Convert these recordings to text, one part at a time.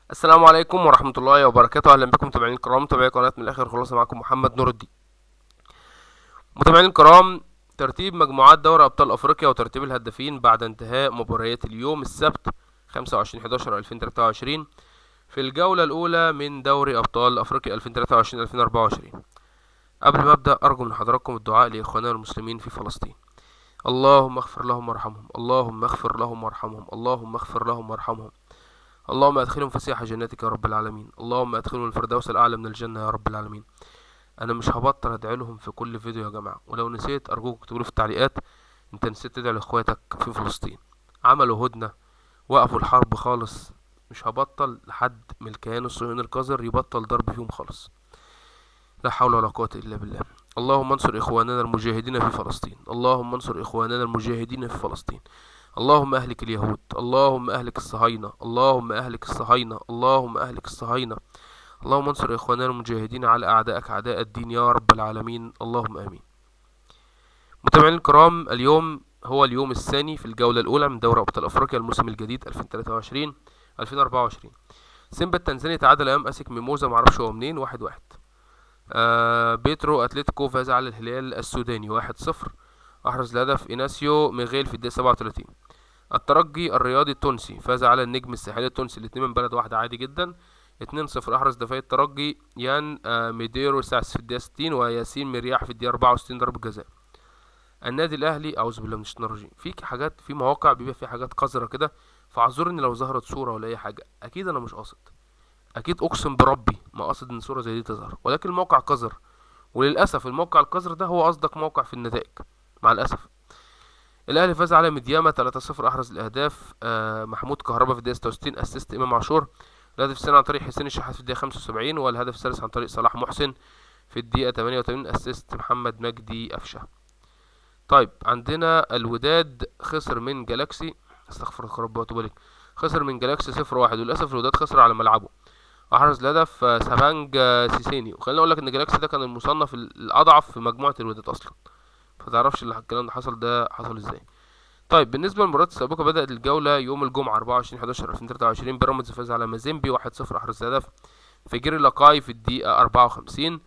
السلام عليكم ورحمة الله وبركاته أهلا بكم متابعين الكرام متابعي قناة من الآخر خلاصة معكم محمد نور الدين متابعين الكرام ترتيب مجموعات دوري أبطال أفريقيا وترتيب الهدافين بعد انتهاء مباريات اليوم السبت 25 11 2023 في الجولة الأولى من دوري أبطال أفريقيا 2023 2024 قبل ما أبدأ أرجو من حضراتكم الدعاء لإخواننا المسلمين في فلسطين اللهم اغفر لهم وارحمهم اللهم اغفر لهم وارحمهم اللهم اغفر لهم وارحمهم اللهم ادخلهم فسيح جناتك يا رب العالمين اللهم ادخلهم الفردوس الاعلى من الجنه يا رب العالمين انا مش هبطل ادعي لهم في كل فيديو يا جماعه ولو نسيت ارجوك تقولوا في التعليقات انت نسيت تدعي لاخواتك في فلسطين عملوا هدنه وقفوا الحرب خالص مش هبطل لحد من الكيان الصهيوني القذر يبطل ضرب فيهم خالص لا حول ولا قوه الا بالله اللهم انصر اخواننا المجاهدين في فلسطين اللهم انصر اخواننا المجاهدين في فلسطين اللهم اهلك اليهود اللهم اهلك الصهاينة اللهم اهلك الصهاينة اللهم اهلك الصهاينة اللهم انصر اخواننا المجاهدين على اعدائك اعداء الدين يا رب العالمين اللهم امين متابعين الكرام اليوم هو اليوم الثاني في الجولة الأولى من دوري أبطال أفريقيا الموسم الجديد 2023 2024 سيمبا التنزاني تعادل أمام أسك ميموزا معرفش هو منين واحد واحد آه بيترو أتلتيكو فاز على الهلال السوداني واحد صفر أحرز الهدف إيناسيو ميغيل في الدقيقة 37 الترجي الرياضي التونسي فاز على النجم الساحلي التونسي الاتنين من بلد واحدة عادي جدا 2-0 أحرز دفاعي الترجي يان آه ميديرو ساس في الدقيقة 60 وياسين مرياح في الدقيقة 64 ضربة جزاء النادي الأهلي أعوذ بالله من الشيطان الرجيم في حاجات في مواقع بيبقى فيها حاجات قذرة كده فاعذرني لو ظهرت صورة ولا أي حاجة أكيد أنا مش قاصد أكيد أقسم بربي ما قاصد إن صورة زي دي تظهر ولكن الموقع قذر وللأسف الموقع القذر ده هو أصدق موقع في النتائج مع الأسف الاهلي فاز على مدياما 3-0 احرز الاهداف آه محمود كهربا في الدقيقه 66 اسيست امام عاشور الهدف الثاني عن طريق حسين الشحات في الدقيقه 75 والهدف الثالث عن طريق صلاح محسن في الدقيقه 88 اسيست محمد مجدي قفشه طيب عندنا الوداد خسر من جالاكسي استغفر الله رب واتوب خسر من جالاكسي 0-1 وللاسف الوداد خسر على ملعبه احرز الهدف آه سابانج آه سيسيني وخليني اقول لك ان جالاكسي ده كان المصنف الاضعف في مجموعه الوداد اصلا فتعرفش اللي الكلام ده حصل ده حصل ازاي طيب بالنسبه للمباريات السابقه بدات الجوله يوم الجمعه 24 11 2023 بيراميدز فاز على مازيمبي 1-0 احرز هدف فجيري لاقاي في الدقيقه 54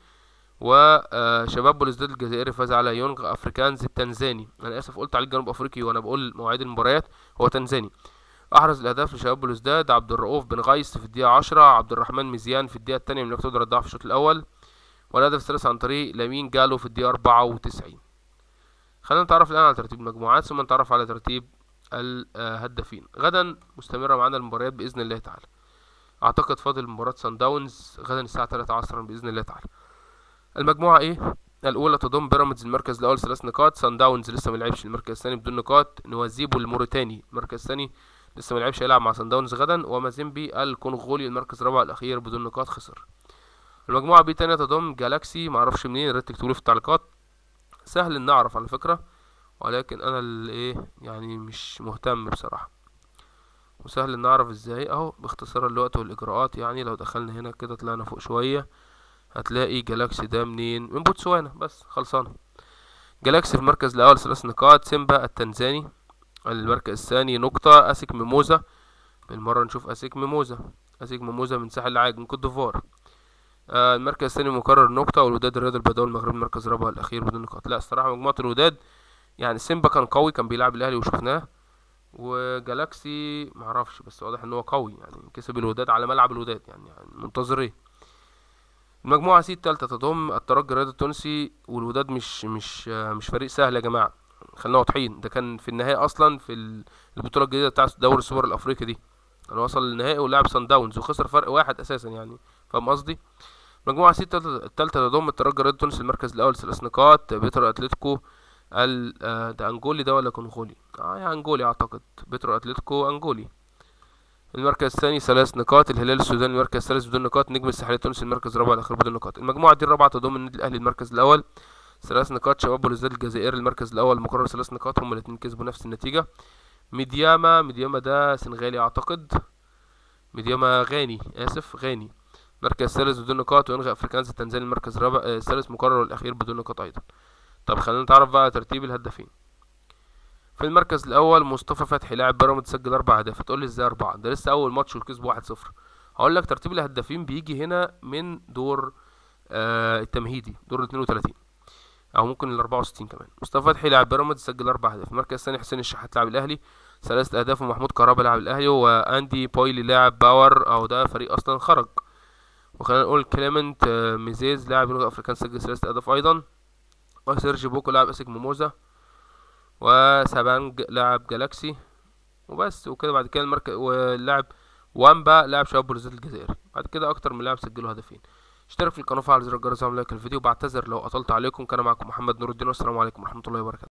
وشباب بوليسداد الجزائري فاز على يونغ افريكانز التنزاني انا اسف قلت عليه جنوب افريقي وانا بقول مواعيد المباريات هو تنزاني احرز الاهداف لشباب بوليسداد عبد الرؤوف بن غيس في الدقيقه 10 عبد الرحمن مزيان في الدقيقه الثانيه من اكتوبر الضعف في الشوط الاول والهدف الثالث عن طريق لامين جالو في الدقيقه 94 خلينا نتعرف الآن على ترتيب المجموعات ثم نتعرف على ترتيب الهدافين غدا مستمرة معانا المباريات بإذن الله تعالى أعتقد فاضل مباراة سان داونز غدا الساعة 3 عصرا بإذن الله تعالى المجموعة إيه؟ الأولى تضم بيراميدز المركز الأول ثلاث نقاط سان داونز لسه ملعبش المركز الثاني بدون نقاط نوازيبو الموريتاني المركز الثاني لسه ملعبش هيلعب مع سان داونز غدا ومازيمبي الكونغولي المركز الرابع الأخير بدون نقاط خسر المجموعة بي تانية تضم جالاكسي معرفش منين يا ريت تكتبولي في التعليقات سهل ان نعرف على فكرة ولكن انا اللي ايه يعني مش مهتم بصراحة وسهل ان نعرف ازاي اهو باختصار الوقت والاجراءات يعني لو دخلنا هنا كده طلعنا فوق شوية هتلاقي جالاكسي ده منين من بوتسوانا بس خلصانة جالاكسي في المركز الاول ثلاث نقاط سيمبا التنزاني المركز الثاني نقطة اسك ميموزا بالمرة نشوف اسك ميموزا اسك ميموزا من ساحل العاج من كوت ديفوار آه المركز الثاني مكرر نقطة والوداد الرياضي البدوي المغربي المركز الرابع الأخير بدون نقاط لا الصراحة مجموعة الوداد يعني سيمبا كان قوي كان بيلعب الأهلي وشفناه وجالاكسي معرفش بس واضح ان هو قوي يعني كسب الوداد على ملعب الوداد يعني, يعني منتظر ايه المجموعة سي التالتة تضم الترجي الرياضي التونسي والوداد مش مش آه مش فريق سهل يا جماعة خلينا واضحين ده كان في النهائي اصلا في البطولة الجديدة بتاع دوري السوبر الافريقي دي كان وصل للنهائي ولعب سان داونز وخسر فرق واحد اساسا يعني فاهم قصدي مجموعة سي التالتة تضم الترجي الرياضي التونسي المركز الأول ثلاث نقاط بيترو أتلتيكو ال ده أنجولي ده ولا كونغولي؟ اه يا أنجولي أعتقد بيترو أتلتيكو أنجولي المركز الثاني ثلاث نقاط الهلال السوداني المركز الثالث بدون نقاط نجم الساحلية التونسي المركز الرابع الأخير بدون نقاط المجموعة دي الرابعة تضم النادي الأهلي المركز الأول ثلاث نقاط شباب بلوزداد الجزائري المركز الأول مقرر ثلاث نقاط هما الاتنين كسبوا نفس النتيجة ميدياما ميدياما ده سنغالي أعتقد ميدياما غاني آسف غاني المركز الثالث بدون نقاط وينغى افريكانز التنزاني المركز الرابع الثالث مقرر والاخير بدون نقاط ايضا طب خلينا نتعرف بقى على ترتيب الهدافين في المركز الاول مصطفى فتحي لاعب بيراميدز سجل اربع اهداف تقول لي ازاي اربعه ده لسه اول ماتش وكسب واحد صفر هقول لك ترتيب الهدافين بيجي هنا من دور آه التمهيدي دور ال 32 او ممكن ال 64 كمان مصطفى فتحي لاعب بيراميدز سجل اربع اهداف المركز الثاني حسين الشحات لاعب الاهلي ثلاثة اهداف ومحمود كهربا لاعب الاهلي واندي بويلي لاعب باور او ده فريق اصلا خرج وخلينا نقول كليمنت آه، ميزيز لاعب جنوب افريقيا سجل ثلاثة اهداف ايضا وسيرجي بوكو لاعب اسك ميموزا وسابانج لاعب جالاكسي وبس وكده بعد كده المركز واللاعب وامبا لاعب شباب بلوزداد الجزائري بعد كده اكتر من لاعب سجلوا هدفين اشترك في القناه وفعل زر الجرس وعمل لايك الفيديو بعتذر لو اطلت عليكم كان معكم محمد نور الدين والسلام عليكم ورحمه الله وبركاته